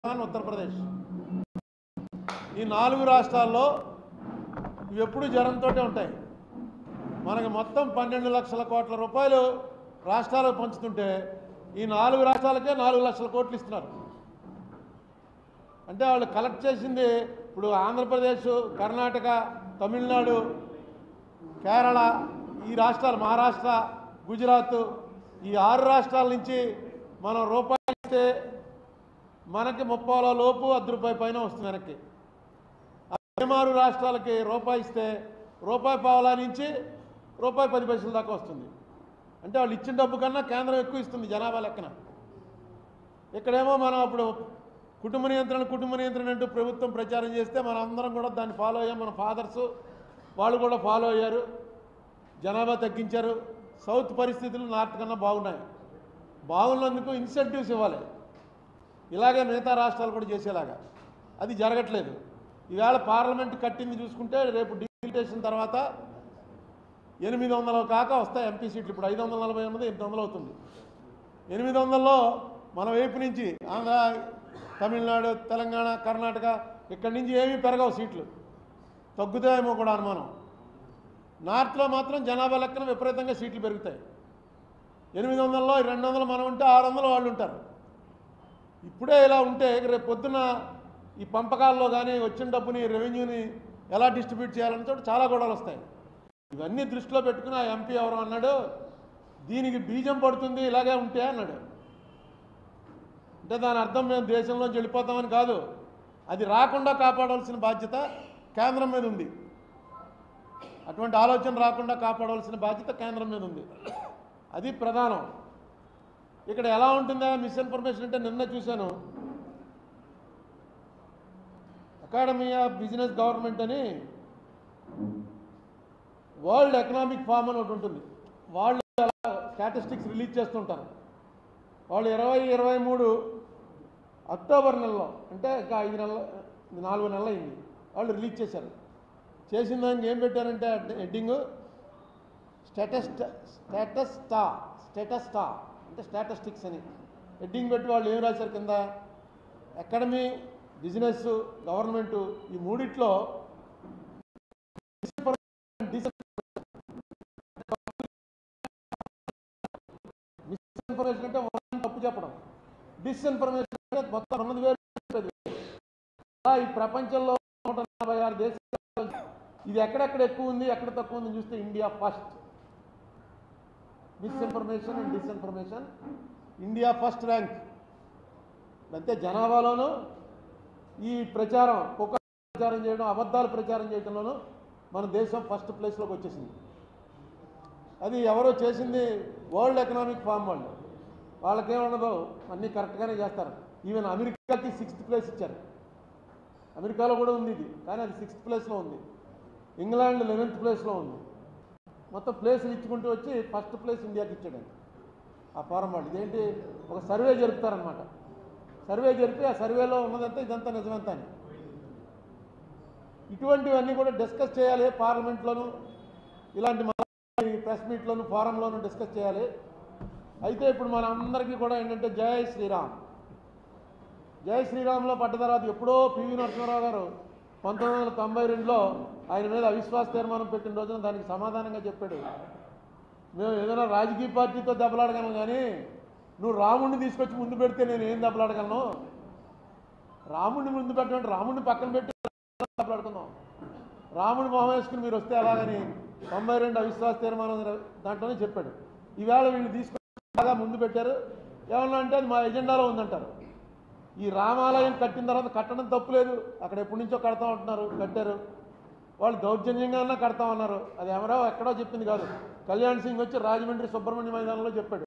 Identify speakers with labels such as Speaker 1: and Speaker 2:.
Speaker 1: రాజస్థాన్ ఉత్తరప్రదేశ్ ఈ నాలుగు రాష్ట్రాల్లో ఇవి ఎప్పుడు జ్వరంతో ఉంటాయి మనకి మొత్తం పన్నెండు లక్షల కోట్ల రూపాయలు రాష్ట్రాలకు పంచుతుంటే ఈ నాలుగు రాష్ట్రాలకే నాలుగు లక్షల కోట్లు ఇస్తున్నారు అంటే వాళ్ళు కలెక్ట్ చేసింది ఇప్పుడు ఆంధ్రప్రదేశ్ కర్ణాటక తమిళనాడు కేరళ ఈ రాష్ట్రాలు మహారాష్ట్ర గుజరాత్ ఈ ఆరు రాష్ట్రాల నుంచి మనం రూపాయలు ఇస్తే మనకి ముప్పాల లోపు అర్ధ రూపాయి పైన వస్తుంది వెనక్కి ఆరు రాష్ట్రాలకి రూపాయి ఇస్తే రూపాయి పావలా నుంచి రూపాయి పది పైసల దాకా వస్తుంది అంటే వాళ్ళు ఇచ్చిన డబ్బు కన్నా కేంద్రం ఎక్కువ ఇస్తుంది జనాభా లెక్కన ఇక్కడేమో మనం అప్పుడు కుటుంబ నియంత్రణ కుటుంబ నియంత్రణ అంటూ ప్రభుత్వం ప్రచారం చేస్తే మనం అందరం కూడా దాన్ని ఫాలో అయ్యాం మన ఫాదర్స్ వాళ్ళు కూడా ఫాలో అయ్యారు జనాభా తగ్గించారు సౌత్ పరిస్థితులు నార్త్ కన్నా బాగున్నాయి బాగున్నందుకు ఇన్సెంటివ్స్ ఇవ్వాలి ఇలాగే మిగతా రాష్ట్రాలు కూడా చేసేలాగా అది జరగట్లేదు ఈవేళ పార్లమెంట్ కట్టింది చూసుకుంటే రేపు డిలిటేషన్ తర్వాత ఎనిమిది వందలు కాక వస్తాయి ఎంపీ సీట్లు ఇప్పుడు ఐదు వందల నలభై ఉన్నది ఎనిమిది వందలు అవుతుంది ఎనిమిది వందల్లో మన వైపు నుంచి ఆంధ్ర తమిళనాడు తెలంగాణ కర్ణాటక ఇక్కడి నుంచి ఏమీ పెరగవు సీట్లు తగ్గుతాయేమో కూడా అనుమానం నార్త్లో మాత్రం జనాభా లెక్కన విపరీతంగా సీట్లు పెరుగుతాయి ఎనిమిది వందల్లో రెండు వందలు మనం ఉంటే ఆరు వందలు వాళ్ళు ఉంటారు ఇప్పుడే ఇలా ఉంటే రేపు పొద్దున ఈ పంపకాల్లో కానీ వచ్చిన డబ్బుని రెవెన్యూని ఎలా డిస్ట్రిబ్యూట్ చేయాలని చోట చాలా గొడవలు వస్తాయి ఇవన్నీ దృష్టిలో పెట్టుకుని ఆ ఎంపీ ఎవరు అన్నాడు దీనికి బీజం పడుతుంది ఇలాగే ఉంటే అన్నాడు అంటే దాని అర్థం మేము దేశంలోంచి వెళ్ళిపోతామని కాదు అది రాకుండా కాపాడవలసిన బాధ్యత కేంద్రం మీద ఉంది అటువంటి ఆలోచన రాకుండా కాపాడవలసిన బాధ్యత కేంద్రం మీద ఉంది అది ప్రధానం ఇక్కడ ఎలా ఉంటుందా మిస్ఇన్ఫర్మేషన్ అంటే నిన్న చూశాను అకాడమీ ఆఫ్ బిజినెస్ గవర్నమెంట్ అని వరల్డ్ ఎకనామిక్ ఫామ్ అని ఒకటి ఉంటుంది వాళ్ళు స్టాటిస్టిక్స్ రిలీజ్ చేస్తుంటారు వాళ్ళు ఇరవై ఇరవై మూడు అక్టోబర్ నెలలో అంటే ఇంకా ఐదు నెలల నాలుగు నెలలు అయింది వాళ్ళు రిలీజ్ చేశారు చేసిన దానికి ఏం పెట్టారంటే హెడ్డింగ్ స్టేటస్ట్ స్టేటస్టా స్టేటస్టా అంటే స్టాటిస్టిక్స్ అని హెడ్డింగ్ పెట్టి వాళ్ళు ఏం రాశారు కింద అకాడమీ బిజినెస్ గవర్నమెంట్ ఈ మూడిట్లో మిస్ఇన్ఫర్మేషన్ అంటే వాళ్ళని తప్పు చెప్పడం డిస్ఇన్ఫర్మేషన్ అంటే మొత్తం రెండు వేలు చెప్పేది వేరు. అలా ఈ ప్రపంచంలో నూట నలభై ఆరు దేశాలు ఇది ఎక్కడెక్కడ ఎక్కువ ఉంది ఎక్కడ తక్కువ ఉంది చూస్తే India first misinformation and disinformation India first rank అంతే జనాభాలోను ఈ ప్రచారం కుక్క ప్రచారం చేయడం అబద్ధాలు ప్రచారం చేయడంలోనూ మన దేశం ఫస్ట్ ప్లేస్లోకి వచ్చేసింది అది ఎవరో చేసింది వరల్డ్ ఎకనామిక్ ఫామ్ వాళ్ళు వాళ్ళకేముండదు అన్నీ కరెక్ట్గానే చేస్తారు ఈవెన్ అమెరికాకి సిక్స్త్ ప్లేస్ ఇచ్చారు అమెరికాలో కూడా ఉంది ఇది కానీ అది సిక్స్త్ ప్లేస్లో ఉంది ఇంగ్లాండ్ లెవెన్త్ ప్లేస్లో ఉంది మొత్తం ప్లేస్లు ఇచ్చుకుంటూ వచ్చి ఫస్ట్ ప్లేస్ ఇండియాకి ఇచ్చాడు ఆ ఫారం వాళ్ళు ఇదేంటి ఒక సర్వే జరుపుతారనమాట సర్వే జరిపి ఆ సర్వేలో ఉన్నదంతా ఇదంతా నిజమంతా అని ఇటువంటివన్నీ కూడా డిస్కస్ చేయాలి పార్లమెంట్లోను ఇలాంటి మన ప్రెస్ మీట్లోను ఫారంలోను డిస్కస్ చేయాలి అయితే ఇప్పుడు మన అందరికీ కూడా ఏంటంటే జై శ్రీరామ్ జై శ్రీరామ్లో పడ్డ తర్వాత ఎప్పుడో పివి నరసింహారావు గారు పంతొమ్మిది వందల తొంభై రెండులో ఆయన మీద అవిశ్వాస తీర్మానం పెట్టిన రోజున దానికి సమాధానంగా చెప్పాడు మేము ఏదైనా రాజకీయ పార్టీతో దెబ్బలాడగలను కానీ నువ్వు రాముడిని తీసుకొచ్చి ముందు పెడితే నేను ఏం దెబ్బలాడగలను రాముడిని ముందు పెట్టమంటే రాముడిని పక్కన పెట్టి దెబ్బలాడుకుందాం రాముడి మొహం వేసుకుని మీరు వస్తే అలాగని తొంభై రెండు అవిశ్వాస తీర్మానం దాంట్లోనే చెప్పాడు ఈవేళ వీళ్ళు తీసుకొని బాగా ముందు పెట్టారు ఏమన్నా అంటే అది మా ఎజెండాలో ఉందంటారు ఈ రామాలయం కట్టిన తర్వాత కట్టడం తప్పులేదు అక్కడ ఎప్పటి నుంచో కడతా ఉంటున్నారు కట్టారు వాళ్ళు దౌర్జన్యంగా అన్నా కడతామన్నారు అది ఎవరో ఎక్కడో చెప్పింది కాదు కళ్యాణ్ సింగ్ వచ్చి రాజమండ్రి సుబ్రహ్మణ్య మైదానంలో చెప్పాడు